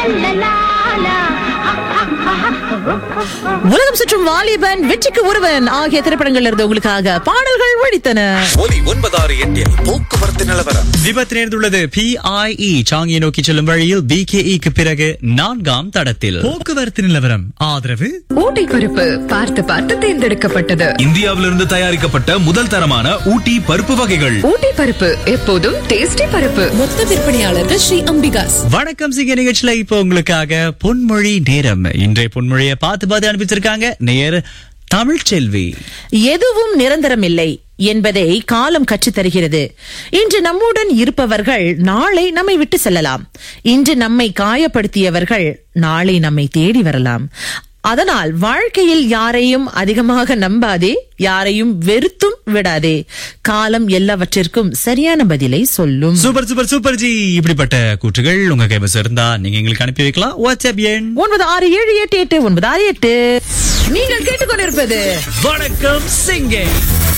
உலகம் சுற்றும் வாலிபன் வெற்றிக்கு ஒருவன் ஆகிய திரைப்படங்கள்ல இருந்து உங்களுக்காக பாடல்கள் ஒழித்தன ஒலி ஒன்பதாறு எட்டில் போக்குவரத்து நிலவரம் விபத்து நேர்ந்துள்ளது பிஐஇ சாங்கியை நோக்கி செல்லும் வழியில் பிகேஇக்கு பிறகு நான்காம் தடத்தில் போக்குவரத்து நிலவரம் ஆதரவு ஊட்டி பருப்பு பார்த்து பார்த்து தேர்ந்தெடுக்கப்பட்டது இந்தியாவிலிருந்து தயாரிக்கப்பட்ட முதல் தரமான ஊட்டி பருப்பு வகைகள் ஊட்டி பருப்பு எப்போதும் டேஸ்டி பருப்பு மொத்த விற்பனையாளர்கள் ஸ்ரீ அம்பிகாஸ் வணக்கம் சிங்க நிகழ்ச்சியில இப்போ உங்களுக்காக பொன்மொழி நேரம் இன்றைய பொன்மொழியை பார்த்து பார்த்து அனுப்பிச்சிருக்காங்க நேர் தமிழ் செல்வி எதுவும் நிரந்தரம் இல்லை என்பதை காலம் கற்றுத் தருகிறது இன்று நம்முடன் இருப்பவர்கள் நாளை நம்மை விட்டு செல்லலாம் இன்று நம்மை காயப்படுத்தியவர்கள் நாளை நம்மை தேடி வரலாம் அதனால் வாழ்க்கையில் யாரையும் அதிகமாக நம்பாதே யாரையும் வெறுத்தும் விடாதே காலம் எல்லாவற்றிற்கும் சரியான பதிலை சொல்லும் சூப்பர் சூப்பர் சூப்பர் ஜி இப்படிப்பட்ட கூற்றுகள் உங்க கைவசம் இருந்தா நீங்க எங்களுக்கு அனுப்பி வைக்கலாம் வாட்ஸ்அப் எண் ஒன்பது ஆறு ஏழு எட்டு எட்டு ஒன்பது ஆறு எட்டு நீங்கள் கேட்டுக்கொண்டிருப்பது வணக்கம் சிங்கே